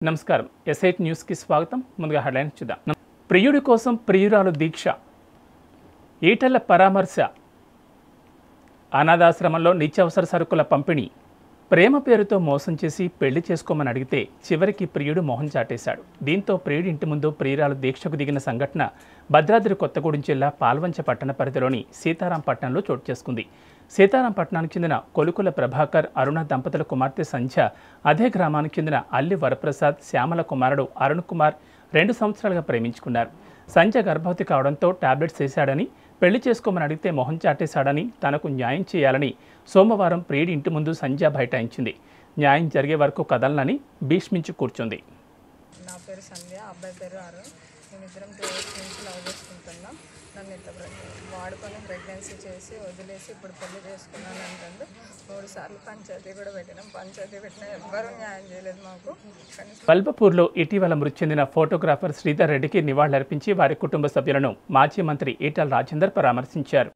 నమస్కారం ఎస్ఐట్ న్యూస్కి స్వాగతం ముందుగా హెడ్లైన్స్ చూద్దాం ప్రియుడి కోసం ప్రియురాలు దీక్ష ఈటల పరామర్శ అనాథాశ్రమంలో నిత్యావసర సరుకుల పంపిణీ ప్రేమ పేరుతో మోసం చేసి పెళ్లి చేసుకోమని అడిగితే చివరికి ప్రియుడు మొహం చాటేశాడు దీంతో ప్రియుడి ఇంటి ముందు ప్రియురాలు దీక్షకు దిగిన సంఘటన భద్రాద్రి కొత్తగూడెం జిల్లా పాల్వంచ పట్టణ పరిధిలోని సీతారాంపట్నంలో చోటు చేసుకుంది సీతారాంపట్నానికి చెందిన కొలుకుల ప్రభాకర్ అరుణ దంపతుల కుమార్తె సంధ్య అదే గ్రామానికి చెందిన అల్లి వరప్రసాద్ శ్యామల కుమారుడు అరుణ్ కుమార్ రెండు సంవత్సరాలుగా ప్రేమించుకున్నారు సంధ్య గర్భవతి కావడంతో టాబ్లెట్స్ వేశాడని పెళ్లి చేసుకోమని అడిగితే మొహం చాటేశాడని తనకు న్యాయం చేయాలని సోమవారం ప్రియుడి ఇంటి ముందు సంధ్య బైఠాయించింది న్యాయం జరిగే వరకు కదలనని భీష్మించి కూర్చుంది నా పేరు సంధ్య అబ్బాయి పేరు అరుణ్ మేమిద్దరం టూ ఇయర్స్ నుంచి లవ్ చేసుకుంటున్నాం నన్ను ఇంత ప్రెగ్నె- వాడుకొని ప్రెగ్నెన్సీ చేసి వదిలేసి ఇప్పుడు పెళ్లి చేసుకున్నాను అంటుండు మూడు సార్లు పంచాయతీ కూడా పెట్టినాం పంచాయతీ పెట్టినా ఎవ్వరూ న్యాయం చేయలేదు మాకు కనీసం బల్బపూర్లో ఇటీవల మృతి చెందిన ఫోటోగ్రాఫర్ శ్రీధర్ రెడ్డికి నివాళులర్పించి వారి కుటుంబ సభ్యులను మాజీ మంత్రి ఈటల రాజేందర్ పరామర్శించారు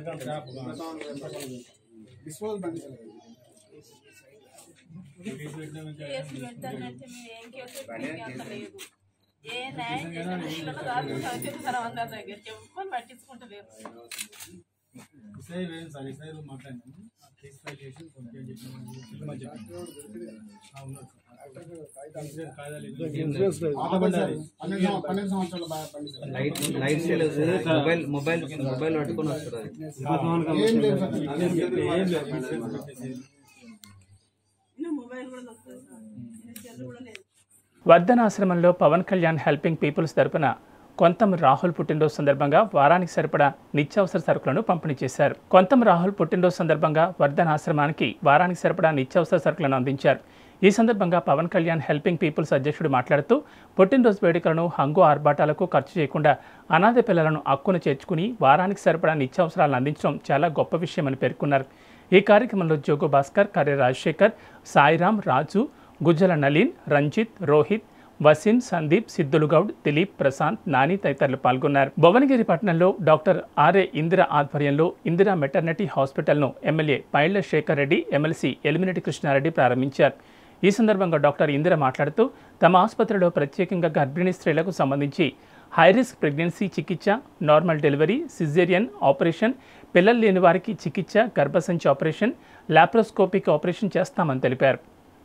కేసు పెడతానంటే మీరు ఏం కేసు పెట్టినా అంత లేదు ఏ న్యాయం చేసినా వీళ్ళలో కాదు చెప్తారు అందరి దగ్గర చెప్పని పట్టించుకుంటలేరు ఇస్రాయిల్ వేరే సార్ ఇస్రాయిల్ మాట్లాడినాము ఆ కేసు ఫైల్ చేసి పంపించని చెప్పి మధ్య ఆ, ఉన్నారు సార్. ఇన్సూరెన్స్ కాగితాలు ఇవ్వాలి. ఆపబడ్డారు. లైట్ లైట్ సేల్ మొబైల్ మొబైల్ మొబైల్ పట్టుకొని వస్తారు అది ఏం లేదు సార్. ఏం లేదు. ఇన్సూరెన్స్ పెట్టేసి. మొబైల్ కూడా వస్తుంది సార్ సెల్ కూడా లేదు వర్ధనాశ్రమంలో పవన్ కళ్యాణ్ హెల్పింగ్ పీపుల్స్ తరపున కొంతం రాహుల్ పుట్టినరోజు సందర్భంగా వారానికి సరిపడా నిత్యావసర సరుకులను పంపిణీ చేశారు కొంతం రాహుల్ పుట్టినరోజు సందర్భంగా వర్ధన్ ఆశ్రమానికి వారానికి సరిపడా నిత్యావసర సరుకులను అందించారు ఈ సందర్భంగా పవన్ కళ్యాణ్ హెల్పింగ్ పీపుల్స్ అధ్యక్షుడు మాట్లాడుతూ పుట్టినరోజు వేడుకలను హంగు ఆర్భాటాలకు ఖర్చు చేయకుండా అనాథ పిల్లలను అక్కున చేర్చుకుని వారానికి సరిపడా నిత్యావసరాలను అందించడం చాలా గొప్ప విషయమని పేర్కొన్నారు ఈ కార్యక్రమంలో జోగు భాస్కర్ కర్య రాజశేఖర్ సాయిరాం రాజు గుజ్జల నలీన్ రంజిత్ రోహిత్ వసీం సందీప్ సిద్ధులుగౌడ్ దిలీప్ ప్రశాంత్ నాని తదితరులు పాల్గొన్నారు భువనగిరి పట్టణంలో డాక్టర్ ఆర్ఏ ఇందిర ఆధ్వర్యంలో ఇందిరా మెటర్నిటీ హాస్పిటల్ను ఎమ్మెల్యే పైళ్ల శేఖర్ రెడ్డి ఎమ్మెల్సీ ఎలిమినేటి కృష్ణారెడ్డి ప్రారంభించారు ఈ సందర్భంగా డాక్టర్ ఇందిర మాట్లాడుతూ తమ ఆసుపత్రిలో ప్రత్యేకంగా గర్భిణీ స్త్రీలకు సంబంధించి హైరిస్క్ ప్రెగ్నెన్సీ చికిత్స నార్మల్ డెలివరీ సిజేరియన్ ఆపరేషన్ పిల్లలు లేని వారికి చికిత్స గర్భసంచి ఆపరేషన్ లాప్రోస్కోపిక్ ఆపరేషన్ చేస్తామని తెలిపారు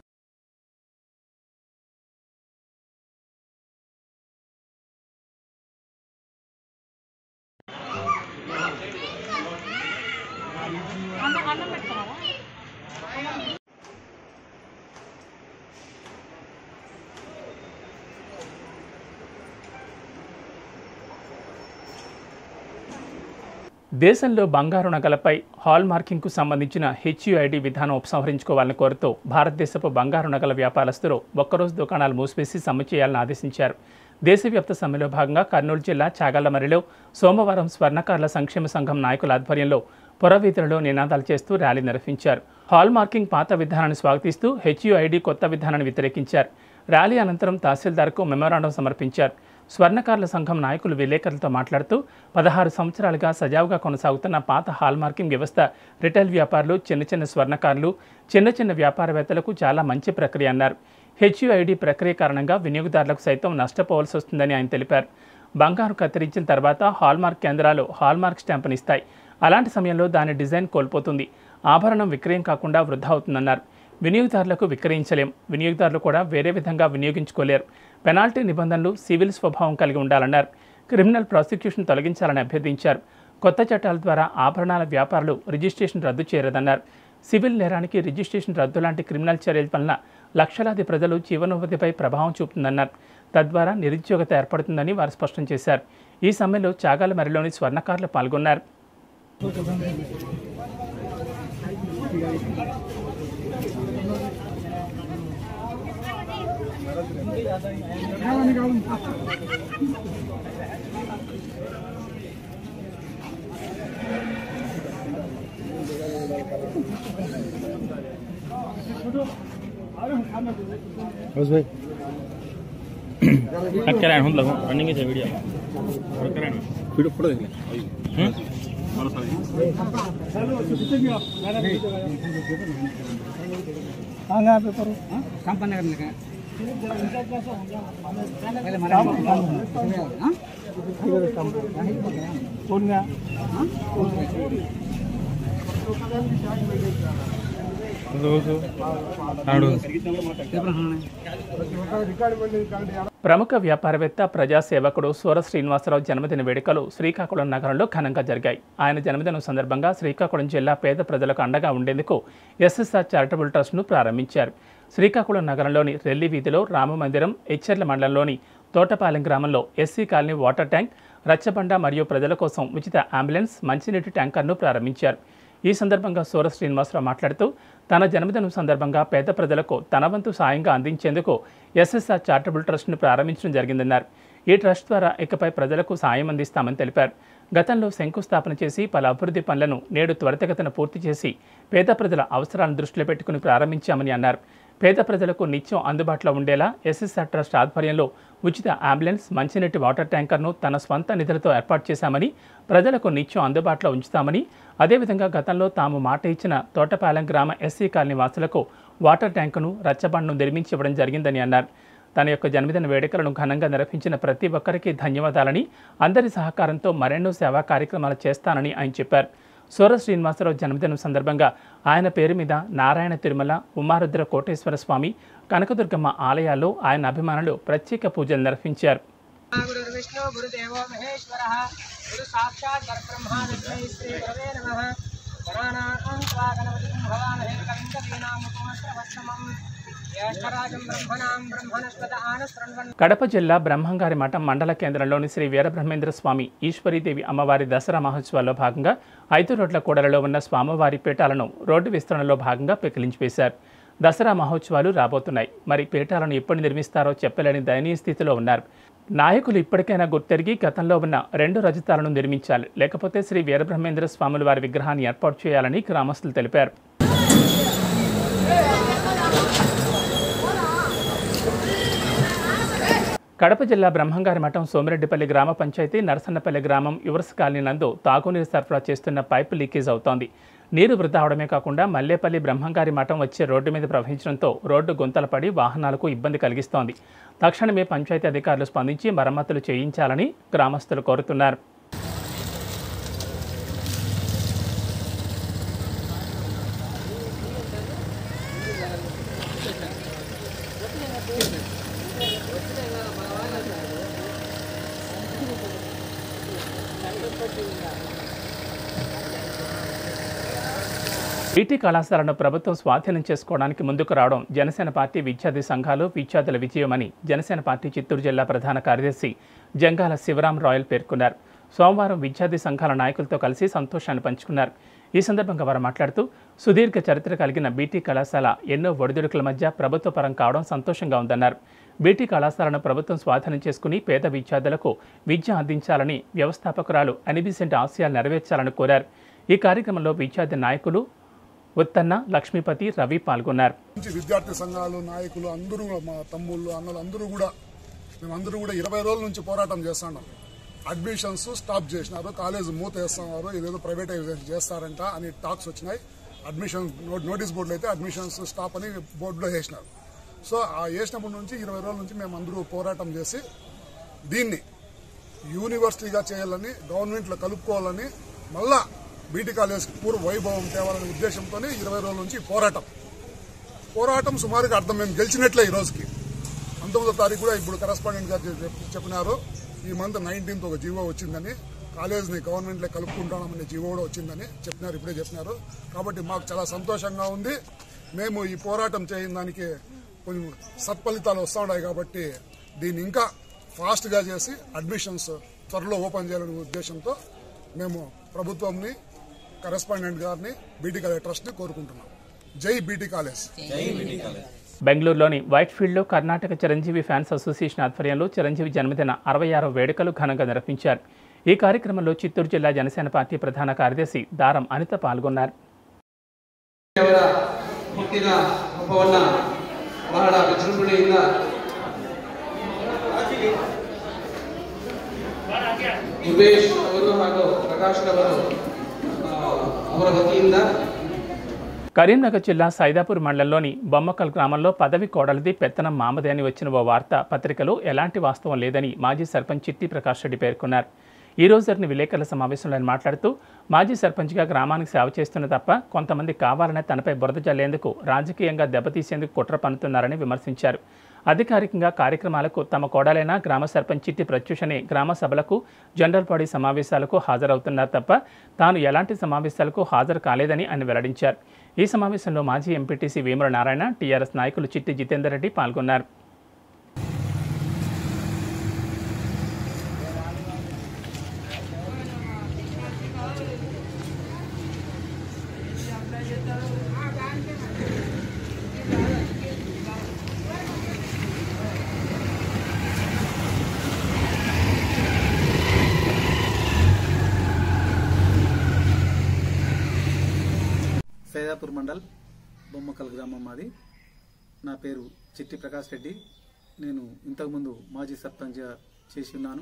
దేశంలో బంగారు నగలపై హాల్ మార్కింగ్కు సంబంధించిన హెచ్యుఐడి విధానం ఉపసంహరించుకోవాలని కోరుతూ భారతదేశపు బంగారు నగల వ్యాపారస్తులు ఒక్కరోజు దుకాణాలు మూసివేసి సమ్మె చేయాలని ఆదేశించారు దేశవ్యాప్త సమ్మెలో భాగంగా కర్నూలు జిల్లా చాగళ్లమరిలో సోమవారం స్వర్ణకారుల సంక్షేమ సంఘం నాయకుల ఆధ్వర్యంలో పురవీధులలో నినాదాలు చేస్తూ ర్యాలీ నిర్వహించారు హాల్ మార్కింగ్ పాత విధానాన్ని స్వాగతిస్తూ హెచ్యుఐడి కొత్త విధానాన్ని వ్యతిరేకించారు ర్యాలీ అనంతరం తహసీల్దార్కు మెమోరాండం సమర్పించారు స్వర్ణకారుల సంఘం నాయకులు విలేకరులతో మాట్లాడుతూ పదహారు సంవత్సరాలుగా సజావుగా కొనసాగుతున్న పాత హాల్ మార్కింగ్ వ్యవస్థ రిటైల్ వ్యాపారులు చిన్న చిన్న స్వర్ణకారులు చిన్న చిన్న వ్యాపారవేత్తలకు చాలా మంచి ప్రక్రియ అన్నారు హెచ్యుఐడి ప్రక్రియ కారణంగా వినియోగదారులకు సైతం నష్టపోవాల్సి వస్తుందని ఆయన తెలిపారు బంగారు కత్తిరించిన తర్వాత హాల్మార్క్ కేంద్రాలు హాల్మార్క్ స్టాంపుని ఇస్తాయి అలాంటి సమయంలో దాని డిజైన్ కోల్పోతుంది ఆభరణం విక్రయం కాకుండా వృధా అవుతుందన్నారు వినియోగదారులకు విక్రయించలేం వినియోగదారులు కూడా వేరే విధంగా వినియోగించుకోలేరు పెనాల్టీ నిబంధనలు సివిల్ స్వభావం కలిగి ఉండాలన్నారు క్రిమినల్ ప్రాసిక్యూషన్ తొలగించాలని అభ్యర్థించారు కొత్త చట్టాల ద్వారా ఆభరణాల వ్యాపారులు రిజిస్ట్రేషన్ రద్దు చేయరదన్నారు సివిల్ నేరానికి రిజిస్ట్రేషన్ రద్దు లాంటి క్రిమినల్ చర్యల వలన లక్షలాది ప్రజలు జీవనోపాధిపై ప్రభావం చూపుతుందన్నారు తద్వారా నిరుద్యోగత ఏర్పడుతుందని వారు స్పష్టం చేశారు ఈ సమ్మెలో చాగాల మరిలోని స్వర్ణకారులు పాల్గొన్నారు करायण हम लोग रनिंग है वीडियो और करायण ఫోటో ఫోటో దిగలే हाँ, यहाँ पे करो हाँ काम करने करने का ప్రముఖ వ్యాపారవేత్త ప్రజాసేవకుడు సూర శ్రీనివాసరావు జన్మదిన వేడుకలు శ్రీకాకుళం నగరంలో ఘనంగా జరిగాయి ఆయన జన్మదినం సందర్భంగా శ్రీకాకుళం జిల్లా పేద ప్రజలకు అండగా ఉండేందుకు ఎస్ఎస్ఆర్ చారిటబుల్ ట్రస్ట్ను ప్రారంభించారు శ్రీకాకుళం నగరంలోని రెల్లి వీధిలో రామమందిరం ఎచ్చెర్ల మండలంలోని తోటపాలెం గ్రామంలో ఎస్సీ కాలనీ వాటర్ ట్యాంక్ రచ్చబండ మరియు ప్రజల కోసం ఉచిత అంబులెన్స్ మంచినీటి ట్యాంకర్ను ప్రారంభించారు ఈ సందర్భంగా సూర శ్రీనివాసరావు మాట్లాడుతూ తన జన్మదినం సందర్భంగా పేద ప్రజలకు తన వంతు సాయంగా అందించేందుకు ఎస్ఎస్ఆర్ చారిటబుల్ ట్రస్ట్ను ప్రారంభించడం జరిగిందన్నారు ఈ ట్రస్ట్ ద్వారా ఇకపై ప్రజలకు సాయం అందిస్తామని తెలిపారు గతంలో శంకుస్థాపన చేసి పలు అభివృద్ధి పనులను నేడు త్వరితగతిన పూర్తి చేసి పేద ప్రజల అవసరాలను దృష్టిలో పెట్టుకుని ప్రారంభించామని అన్నారు పేద ప్రజలకు నిత్యం అందుబాటులో ఉండేలా ఎస్ఎస్ఆర్ ట్రస్ట్ ఆధ్వర్యంలో ఉచిత అంబులెన్స్ మంచినీటి వాటర్ ట్యాంకర్ను తన స్వంత నిధులతో ఏర్పాటు చేశామని ప్రజలకు నిత్యం అందుబాటులో ఉంచుతామని అదేవిధంగా గతంలో తాము మాట ఇచ్చిన తోటపాలెం గ్రామ ఎస్సీ కాలనీ వాసులకు వాటర్ ట్యాంకును రచ్చబండను నిర్మించి ఇవ్వడం జరిగిందని అన్నారు తన యొక్క జన్మదిన వేడుకలను ఘనంగా నిర్వహించిన ప్రతి ఒక్కరికి ధన్యవాదాలని అందరి సహకారంతో మరెన్నో సేవా కార్యక్రమాలు చేస్తానని ఆయన చెప్పారు సూర శ్రీనివాసరావు జన్మదినం సందర్భంగా ఆయన పేరు మీద నారాయణ తిరుమల ఉమారుద్ర కోటేశ్వర స్వామి కనకదుర్గమ్మ ఆలయాల్లో ఆయన అభిమానులు ప్రత్యేక పూజలు నిర్వహించారు గురు విష్ణు గురుదేవో మహేశ్వర గురు సాక్షాత్ పరబ్రహ్మ విష్ణు శ్రీ గురవే నమ గణానాం త్వా గణపతి భవామహే కవిం కవీనాముపమస్రవస్తమం జ్యేష్ఠరాజం బ్రహ్మణాం బ్రహ్మణస్పద ఆనశృణ్వన్ కడప జిల్లా బ్రహ్మంగారి మఠం మండల కేంద్రంలోని శ్రీ వీరబ్రహ్మేంద్ర స్వామి ఈశ్వరీదేవి అమ్మవారి దసరా మహోత్సవాల్లో భాగంగా ఐదు రోడ్ల కూడలలో ఉన్న స్వామివారి పీఠాలను రోడ్డు విస్తరణలో భాగంగా పెకిలించివేశారు దసరా మహోత్సవాలు రాబోతున్నాయి మరి పీఠాలను ఎప్పుడు నిర్మిస్తారో చెప్పలేని దయనీయ స్థితిలో ఉన్నారు నాయకులు ఇప్పటికైనా గుర్తెరిగి గతంలో ఉన్న రెండు రజతాలను నిర్మించాలి లేకపోతే శ్రీ వీరబ్రహ్మేంద్ర స్వాముల వారి విగ్రహాన్ని ఏర్పాటు చేయాలని గ్రామస్తులు తెలిపారు కడప జిల్లా బ్రహ్మంగారి మఠం సోమిరెడ్డిపల్లి గ్రామ పంచాయతీ నరసన్నపల్లి గ్రామం యువర్స్ కాలనీ నందు తాగునీరు సరఫరా చేస్తున్న పైపు లీకేజ్ అవుతోంది నీరు వృధా అవడమే కాకుండా మల్లేపల్లి బ్రహ్మంగారి మఠం వచ్చే రోడ్డు మీద ప్రవహించడంతో రోడ్డు గుంతలపడి వాహనాలకు ఇబ్బంది కలిగిస్తోంది తక్షణమే పంచాయతీ అధికారులు స్పందించి మరమ్మతులు చేయించాలని గ్రామస్తులు కోరుతున్నారు బీటీ కళాశాలను ప్రభుత్వం స్వాధీనం చేసుకోవడానికి ముందుకు రావడం జనసేన పార్టీ విద్యార్థి సంఘాలు విద్యార్థుల విజయమని జనసేన పార్టీ చిత్తూరు జిల్లా ప్రధాన కార్యదర్శి జంగాల శివరాం రాయల్ పేర్కొన్నారు సోమవారం విద్యార్థి సంఘాల నాయకులతో కలిసి సంతోషాన్ని పంచుకున్నారు ఈ సందర్భంగా వారు మాట్లాడుతూ సుదీర్ఘ చరిత్ర కలిగిన బీటీ కళాశాల ఎన్నో ఒడిదుడుకుల మధ్య ప్రభుత్వ పరం కావడం సంతోషంగా ఉందన్నారు బీటీ కళాశాలను ప్రభుత్వం స్వాధీనం చేసుకుని పేద విద్యార్థులకు విద్య అందించాలని వ్యవస్థాపకురాలు అనిబిసెంట్ ఆశయాలు నెరవేర్చాలని కోరారు ఈ కార్యక్రమంలో విద్యార్థి నాయకులు ఉత్తన్న లక్ష్మీపతి రవి పాల్గొన్నారు నుంచి విద్యార్థి సంఘాలు నాయకులు అందరూ కూడా మా తమ్ముళ్ళు అన్నలు అందరూ కూడా మేమందరూ కూడా ఇరవై రోజుల నుంచి పోరాటం చేస్తున్నాం అడ్మిషన్స్ స్టాప్ చేసినారు కాలేజ్ మూత వేస్తున్నారు ఇదేదో ప్రైవేటైజేషన్ చేస్తారంట అని టాక్స్ వచ్చినాయి అడ్మిషన్ నో- నోటీస్ బోర్డులో అయితే అడ్మిషన్స్ స్టాప్ అని బోర్డులో వేసినారు సో ఆ వేసినప్పటి నుంచి ఇరవై రోజుల నుంచి మేము అందరూ పోరాటం చేసి దీన్ని యూనివర్సిటీగా చేయాలని గవర్నమెంట్లో కలుపుకోవాలని మళ్ళా బీటీ కాలేజ్ పూర్వ వైభవం తేవాలనే ఉద్దేశంతో ఇరవై రోజుల నుంచి పోరాటం పోరాటం సుమారుగా అర్థం మేము గెలిచినట్లే ఈ రోజుకి పంతొమ్మిదో తారీఖు కూడా ఇప్పుడు కరస్పాండెంట్ గారు చెప్- చెప్పినారు ఈ మంత్ నైన్టీన్త్ ఒక జీవో వచ్చిందని కాలేజ్ని గవర్నమెంట్లో కలుపుకుంటామనే జీవో కూడా వచ్చిందని చెప్పినారు ఇప్పుడే చెప్పినారు కాబట్టి మాకు చాలా సంతోషంగా ఉంది మేము ఈ పోరాటం చేయని దానికి కొన్ని సత్ఫలితాలు వస్తూ ఉన్నాయి కాబట్టి దీన్ని ఇంకా ఫాస్ట్గా చేసి అడ్మిషన్స్ త్వరలో ఓపెన్ చేయాలనే ఉద్దేశంతో మేము ప్రభుత్వంని కరెస్పాండెంట్ గారిని బీటీ కాలేజ్ ట్రస్ట్ని కోరుకుంటున్నాం జై బీటీ కాలేజ్ బెంగళూరులోని వైట్ఫీల్డ్లో కర్ణాటక చిరంజీవి ఫ్యాన్స్ అసోసియేషన్ ఆధ్వర్యంలో చిరంజీవి జన్మదిన అరవై ఆరో వేడుకలు ఘనంగా నిర్వహించారు ఈ కార్యక్రమంలో చిత్తూరు జిల్లా జనసేన పార్టీ ప్రధాన కార్యదర్శి దారం అనిత పాల్గొన్నారు ಅವರ ಹುಟ್ಟಿದ ಹಬ್ಬವನ್ನ ಬಹಳ ವಿಜೃಂಭಣೆಯಿಂದ ಯುವೇಶ್ ಅವರು ಹಾಗೂ ಪ್ರಕಾಶ್ ಅವರು ಆ, ಅವರ ವತಿಯಿಂದ కరీంనగర్ జిల్లా సైదాపూర్ మండలంలోని బొమ్మకల్ గ్రామంలో పదవి కోడలిది పెత్తనం మామదే అని వచ్చిన ఓ వార్త పత్రికలో ఎలాంటి వాస్తవం లేదని మాజీ సర్పంచ్ చిట్టి ప్రకాష్ రెడ్డి పేర్కొన్నారు ఈ రోజు జరిగిన విలేకరుల సమావేశంలో ఆయన మాట్లాడుతూ మాజీ సర్పంచ్గా గ్రామానికి సేవ చేస్తున్న తప్ప కొంతమంది కావాలనే తనపై బురద జల్లేందుకు రాజకీయంగా దెబ్బతీసేందుకు కుట్ర పన్నుతున్నారని విమర్శించారు అధికారికంగా కార్యక్రమాలకు తమ కోడలైన గ్రామ సర్పంచ్ చిట్టి ప్రత్యూషని గ్రామ సభలకు జనరల్ బాడీ సమావేశాలకు హాజరవుతున్నారు తప్ప తాను ఎలాంటి సమావేశాలకు హాజరు కాలేదని ఆయన వెల్లడించారు ఈ సమావేశంలో మాజీ ఎంపీటీసీ వేముల నారాయణ టీఆర్ఎస్ నాయకులు చిట్టి జితేందర్ రెడ్డి పాల్గొన్నారు సైదాపూర్ మండల్ బొమ్మకల్ గ్రామం మాది నా పేరు చిట్టి ప్రకాష్ రెడ్డి నేను ఇంతకుముందు మాజీ సర్పంచ్గా చేసి ఉన్నాను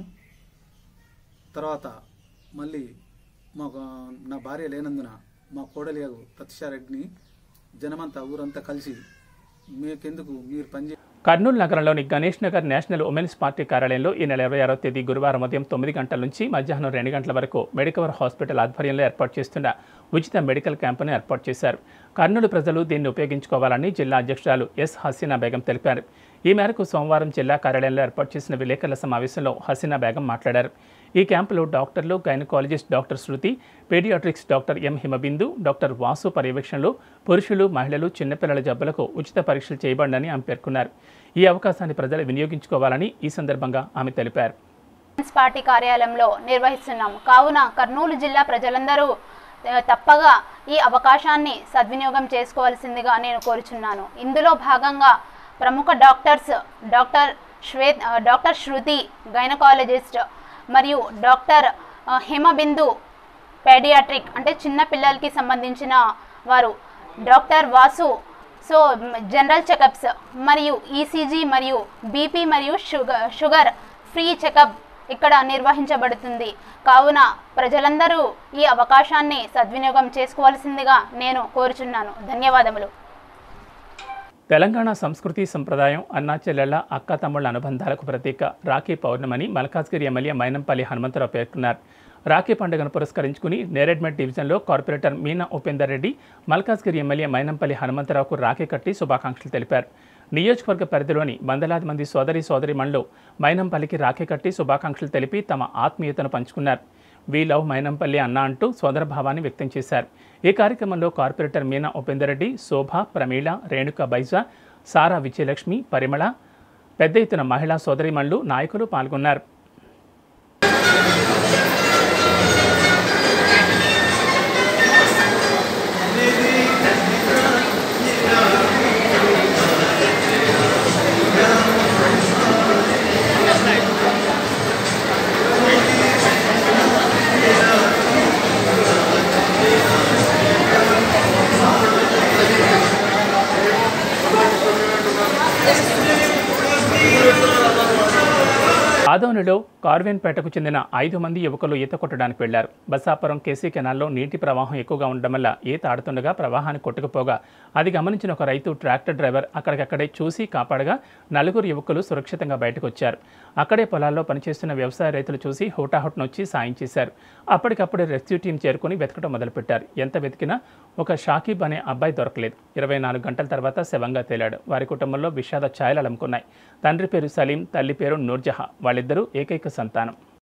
తర్వాత మళ్ళీ మాకు నా భార్య లేనందున మా కోడలి ప్రతిషారెడ్డిని జనమంతా ఊరంతా కలిసి మీకెందుకు మీరు పనిచే కర్నూలు నగరంలోని Ganesh Nagar national women's party కార్యాలయంలో ఈ నెల ఇరవై ఆరో తేదీ గురువారం ఉదయం తొమ్మిది గంటల నుంచి మధ్యాహ్నం రెండు గంటల వరకు మెడికవర్ హాస్పిటల్ ఆధ్వర్యంలో ఏర్పాటు చేస్తున్న ఉచిత మెడికల్ క్యాంపును ఏర్పాటు చేశారు కర్నూలు ప్రజలు దీన్ని ఉపయోగించుకోవాలని జిల్లా అధ్యక్షురాలు ఎస్ హసీనా బేగం తెలిపారు ఈ మేరకు సోమవారం జిల్లా కార్యాలయంలో ఏర్పాటు చేసిన విలేకరుల సమావేశంలో హసీనా బేగం మాట్లాడారు ఈ క్యాంపులో డాక్టర్లు gynaecologist doctor Shruti paediatrics doctor M Himabindu doctor Vasu పర్యవేక్షణలో పురుషులు మహిళలు చిన్నపిల్లల జబ్బులకు ఉచిత పరీక్షలు చేయబడిందని ఆమె పేర్కొన్నారు ఈ అవకాశాన్ని ప్రజలు వినియోగించుకోవాలని ఈ సందర్భంగా ఆమె తెలిపారు కాంగ్రెస్ పార్టీ కార్యాలయంలో నిర్వహిస్తున్నాం కావున కర్నూలు జిల్లా ప్రజలందరూ ఆ, తప్పగా ఈ అవకాశాన్ని సద్వినియోగం చేసుకోవాల్సిందిగా నేను కోరుచున్నాను ఇందులో భాగంగా ప్రముఖ డాక్టర్స్ డాక్టర్ శ్వే ఆ, డాక్టర్ శృతి గైనకాలజిస్ట్ మరియు డాక్టర్ ఆ, హిమబిందు పేడియాట్రిక్ అంటే చిన్న పిల్లలకి సంబంధించిన వారు doctor Vasu so um, general checkups మరియు ఈసీజీ మరియు బీపీ మరియు షుగర్ షుగర్ ఫ్రీ చెకప్ ఇక్కడ నిర్వహించబడుతుంది కావున ప్రజలందరూ ఈ అవకాశాన్ని సద్వినియోగం చేసుకోవాల్సిందిగా నేను కోరుచున్నాను ధన్యవాదములు తెలంగాణ సంస్కృతి సంప్రదాయం అన్నా చెల్లెళ్ల అక్క తమ్ముళ్ల అనుబంధాలకు ప్రతీక రాఖీ పౌర్ణమని మల్కాజ్గిరి ఎమ్మెల్యే మైనంపల్లి హనుమంతరావు పేర్కొన్నారు రాఖీ పండుగను పురస్కరించుకుని నేరెడ్మెట్ డివిజన్లో కార్పొరేటర్ మీనా ఉపేందర్ రెడ్డి మల్కాజ్గిరి ఎమ్మెల్యే మైనంపల్లి హనుమంతరావుకు రాఖీ కట్టి శుభాకాంక్షలు తెలిపారు నియోజకవర్గ పరిధిలోని వందలాది మంది సోదరి సోదరిమణులు మైనంపల్లికి రాఖీ కట్టి శుభాకాంక్షలు తెలిపి తమ ఆత్మీయతను పంచుకున్నారు వీ లవ్ మైనంపల్లి అన్న అంటూ సోదరభావాన్ని వ్యక్తం చేశారు ఈ కార్యక్రమంలో కార్పొరేటర్ మీనా ఉపేందర్ రెడ్డి శోభ ప్రమీళ రేణుక బైజా సారా విజయలక్ష్మి పరిమళ పెద్ద ఎత్తున మహిళా సోదరిమణులు నాయకులు పాల్గొన్నారు ఆదోనిలో కార్వేన్పేటకు చెందిన ఐదు మంది యువకులు ఈత కొట్టడానికి వెళ్లారు బసాపురం కేసీ కెనాల్లో నీటి ప్రవాహం ఎక్కువగా ఉండడం వల్ల ఈత ఆడుతుండగా ప్రవాహాన్ని కొట్టుకుపోగా అది గమనించిన ఒక రైతు ట్రాక్టర్ డ్రైవర్ అక్కడికక్కడే చూసి కాపాడగా నలుగురు యువకులు సురక్షితంగా బయటకు వచ్చారు అక్కడే పొలాల్లో పనిచేస్తున్న వ్యవసాయ రైతులు చూసి హుటాహుట్నొచ్చి సాయం చేశారు అప్పటికప్పుడే రెస్క్యూ టీం చేరుకుని వెతకడం మొదలుపెట్టారు ఎంత వెతికినా ఒక షాకీబ్ అనే అబ్బాయి దొరకలేదు ఇరవై నాలుగు గంటల తర్వాత శవంగా తేలాడు వారి కుటుంబంలో విషాద ఛాయలు అలుముకున్నాయి తండ్రి పేరు సలీం తల్లి పేరు నూర్జహా వాళ్ళిద్దరూ ఏకైక సంతానం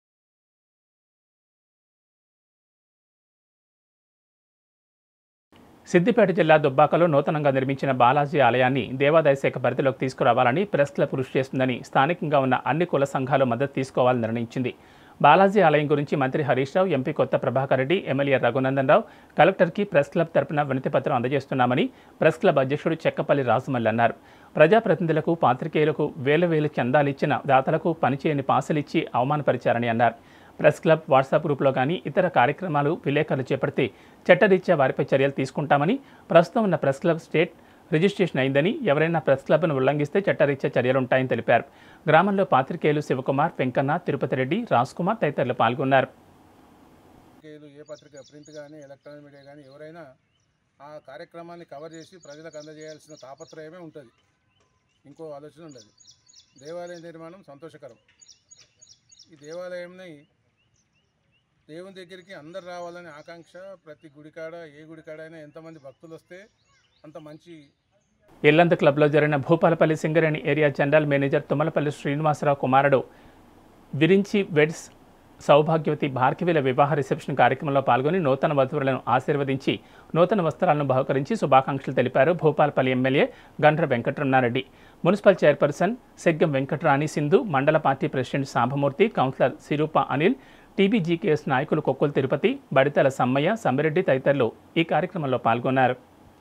సిద్దిపేట జిల్లా దుబ్బాకలో నూతనంగా నిర్మించిన బాలాజీ ఆలయాన్ని దేవాదాయ శాఖ పరిధిలోకి తీసుకురావాలని ప్రెస్ క్లబ్ కృషి చేస్తుందని స్థానికంగా ఉన్న అన్ని కుల సంఘాలు మద్దతు తీసుకోవాలని నిర్ణయించింది బాలాజీ ఆలయం గురించి మంత్రి హరీష్ రావు ఎంపీ కొత్త ప్రభాకర్ రెడ్డి ఎమ్మెల్యే రఘునందన్ రావు కలెక్టర్కి ప్రెస్ క్లబ్ తరపున వినతిపత్రం అందజేస్తున్నామని ప్రెస్ క్లబ్ అధ్యక్షుడు చెక్కపల్లి రాజమల్లి అన్నారు ప్రజాప్రతినిధులకు పాత్రికేయులకు వేల వేల చందాలిచ్చిన దాతలకు పనిచేయని పాసలిచ్చి అవమానపరిచారని అన్నారు ప్రెస్ క్లబ్ వాట్సాప్ గ్రూప్లో కానీ ఇతర కార్యక్రమాలు విలేకరులు చేపడితే చట్టరీత్యా వారిపై చర్యలు తీసుకుంటామని ప్రస్తుతం ఉన్న ప్రెస్ క్లబ్ స్టేట్ రిజిస్ట్రేషన్ అయిందని ఎవరైనా ప్రెస్ క్లబ్ను ఉల్లంఘిస్తే చట్టరీత్యా చర్యలుంటాయని తెలిపారు గ్రామంలో పాత్రికేయులు శివకుమార్ వెంకన్న తిరుపతి రెడ్డి రాజ్ కుమార్ తదితరులు పాల్గొన్నారు పత్రికేయులు ఏ పత్రిక ప్రింట్ కానీ ఎలక్ట్రానిక్ మీడియా కానీ ఎవరైనా ఆ కార్యక్రమాన్ని కవర్ చేసి ప్రజలకు అందజేయాల్సిన తాపత్రయమే ఉంటుంది ఇంకో ఆలోచన ఉండదు దేవాలయ నిర్మాణం సంతోషకరం ఈ దేవాలయంని దేవుని దగ్గరికి అందరు రావాలనే ఆకాంక్ష ప్రతి గుడికాడ ఏ గుడికాడ అయినా ఎంతమంది భక్తులు వస్తే అంత మంచి ఇల్లంద క్లబ్లో జరిగిన Bhupalpally Singareni area general manager Thummalapalli Srinivasarao కుమారుడు విరించి వెడ్స్ సౌభాగ్యవతి భార్గవిల వివాహ రిసెప్షన్ కార్యక్రమంలో పాల్గొని నూతన వధువులను ఆశీర్వదించి నూతన వస్త్రాలను బహుకరించి శుభాకాంక్షలు తెలిపారు Bhupalpally MLA Gandra Venkataramanareddy municipal chairperson Seggam Venkatarani Sindhu మండల party president Sambamurthy councillor Siroopa Anil TBGKS నాయకులు కొక్కుల తిరుపతి బడితల సమ్మయ్య సమ్మిరెడ్డి తదితరులు ఈ కార్యక్రమంలో పాల్గొన్నారు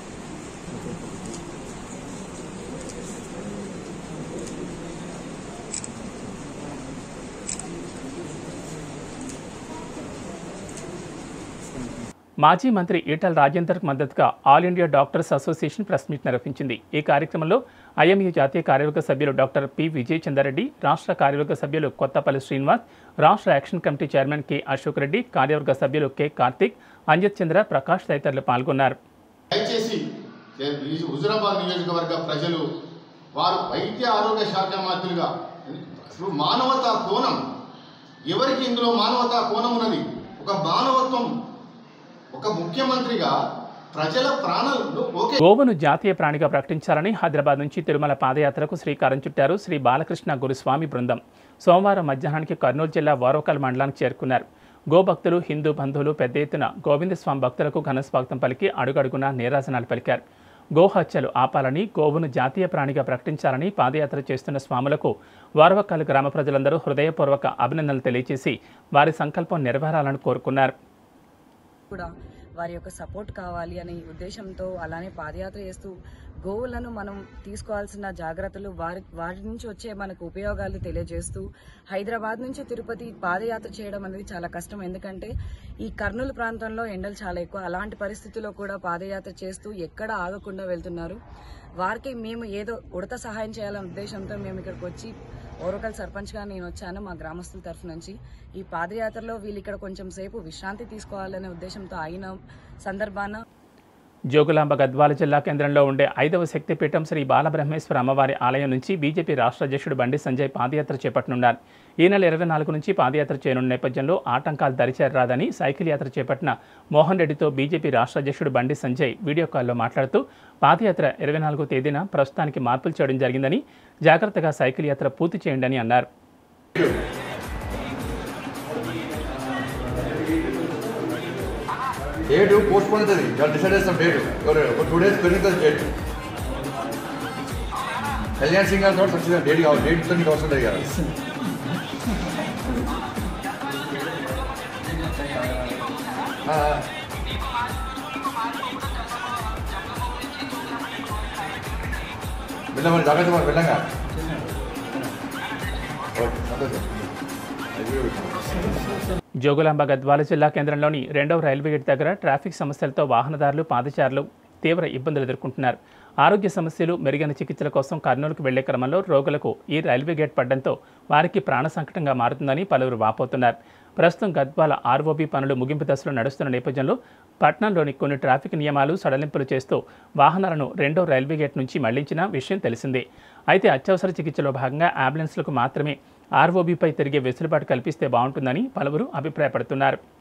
మాజీ మంత్రి ఈటల రాజేందర్కు మద్దతుగా all India doctors association press meet నిర్వహించింది ఈ కార్యక్రమంలో ఐఎంఏ జాతీయ కార్యవర్గ సభ్యులు డాక్టర్ పి విజయ్ చంద్రారెడ్డి రాష్ట్ర కార్యవర్గ సభ్యులు కొత్తపల్లి శ్రీనివాస్ రాష్ట్ర action committee chairman K Ashok Reddy కార్యవర్గ సభ్యులు కె కార్తిక్ అంజిత్ చంద్ర ప్రకాష్ తదితరులు పాల్గొన్నారు దయచేసి ఈ హుజురాబాద్ నియోజకవర్గ ప్రజలు వారు వైద్య ఆరోగ్య శాఖ మంత్రులుగా అసలు మానవతా కోణం ఎవరికి ఇందులో మానవతా కోణం ఉన్నది ఒక మానవత్వం ఒక ముఖ్యమంత్రిగా ప్రజల ప్రాణాలు ఓకే గోవును జాతీయ ప్రాణిగా ప్రకటించాలని హైదరాబాద్ నుంచి తిరుమల పాదయాత్రకు శ్రీకారం చుట్టారు శ్రీ బాలకృష్ణ గురుస్వామి బృందం సోమవారం మధ్యాహ్నానికి కర్నూలు జిల్లా వారోకల్ మండలానికి చేరుకున్నారు గోభక్తులు హిందూ బంధువులు పెద్ద ఎత్తున గోవిందస్వామి భక్తులకు ఘనస్వాగతం పలికి అడుగడుగునా నీరాజనాలు పలికారు గోహత్యలు ఆపాలని గోవును జాతీయ ప్రాణిగా ప్రకటించాలని పాదయాత్ర చేస్తున్న స్వాములకు వారవకాలు గ్రామ ప్రజలందరూ హృదయపూర్వక అభినందనలు తెలియజేసి వారి సంకల్పం నెరవేరాలని కోరుకున్నారు కూడా వారి యొక్క సపోర్ట్ కావాలి అనే ఉద్దేశంతో అలానే పాదయాత్ర చేస్తూ గోవులను మనం తీసుకోవాల్సిన జాగ్రత్తలు వారి వాటి నుంచి వచ్చే మనకు ఉపయోగాలు తెలియజేస్తూ హైదరాబాద్ నుంచి తిరుపతి పాదయాత్ర చేయడం అనేది చాలా కష్టం ఎందుకంటే ఈ కర్నూలు ప్రాంతంలో ఎండలు చాలా ఎక్కువ అలాంటి పరిస్థితుల్లో కూడా పాదయాత్ర చేస్తూ ఎక్కడ ఆగకుండా వెళ్తున్నారు వారికి మేము ఏదో ఉడత సహాయం చేయాలనే ఉద్దేశంతో మేము ఇక్కడికి వచ్చి ఓరకల్ సర్పంచ్గా నేను వచ్చాను మా గ్రామస్తుల తరఫు నుంచి ఈ పాదయాత్రలో వీళ్ళు ఇక్కడ కొంచెం సేపు విశ్రాంతి తీసుకోవాలనే ఉద్దేశంతో అయిన సందర్భాన జోగులాంబ గద్వాల జిల్లా కేంద్రంలో ఉండే ఐదవ శక్తిపీఠం శ్రీ బాలబ్రహ్మేశ్వర అమ్మవారి ఆలయం నుంచి బీజేపీ రాష్ట్ర అధ్యక్షుడు బండి సంజయ్ పాదయాత్ర చేపట్టనున్నారు ఈ నెల ఇరవై నాలుగు నుంచి పాదయాత్ర చేయనున్న నేపథ్యంలో ఆటంకాలు దరిచేరరాదని సైకిల్ యాత్ర చేపట్టిన మోహన్ రెడ్డితో బీజేపీ రాష్ట్ర అధ్యక్షుడు బండి సంజయ్ వీడియో కాల్లో మాట్లాడుతూ పాదయాత్ర ఇరవై నాలుగో తేదీన ప్రస్తుతానికి మార్పులు చేయడం జరిగిందని జాగ్రత్తగా సైకిల్ యాత్ర పూర్తి చేయండి అని అన్నారు డేట్ పోస్ట్ పోన్ అవుతుంది వాళ్ళు డిసైడ్ చేస్తాం డేట్ ఒక టూ డేస్ పెరుగుతుంది డేట్ కళ్యాణ్ సింగ్ గారు తోటి వచ్చింది డేట్ కావాలి డేట్తో నీకు అవసరం లేదు కదా ఆ, వెళ్ళమని జాగ్రత్త మరి వెళ్ళంగా ఓకే సంతోషం జోగులాంబ గద్వాల జిల్లా కేంద్రంలోని రెండవ రైల్వే గేట్ దగ్గర ట్రాఫిక్ సమస్యలతో వాహనదారులు పాదచారులు తీవ్ర ఇబ్బందులు ఎదుర్కొంటున్నారు ఆరోగ్య సమస్యలు మెరుగైన చికిత్సల కోసం కర్నూలుకు వెళ్లే క్రమంలో రోగులకు ఈ రైల్వే గేట్ పడ్డంతో వారికి ప్రాణ సంకటంగా మారుతుందని పలువురు వాపోతున్నారు ప్రస్తుతం గద్వాల ఆర్ఓబీ పనులు ముగింపు దశలో నడుస్తున్న నేపథ్యంలో పట్టణంలోని కొన్ని ట్రాఫిక్ నియమాలు సడలింపులు చేస్తూ వాహనాలను రెండో రైల్వే గేట్ నుంచి మళ్లించిన విషయం తెలిసిందే అయితే అత్యవసర చికిత్సలో భాగంగా అంబులెన్స్లకు మాత్రమే ఆర్ఓబీపై తిరిగే వెసులుబాటు కల్పిస్తే బాగుంటుందని పలువురు అభిప్రాయపడుతున్నారు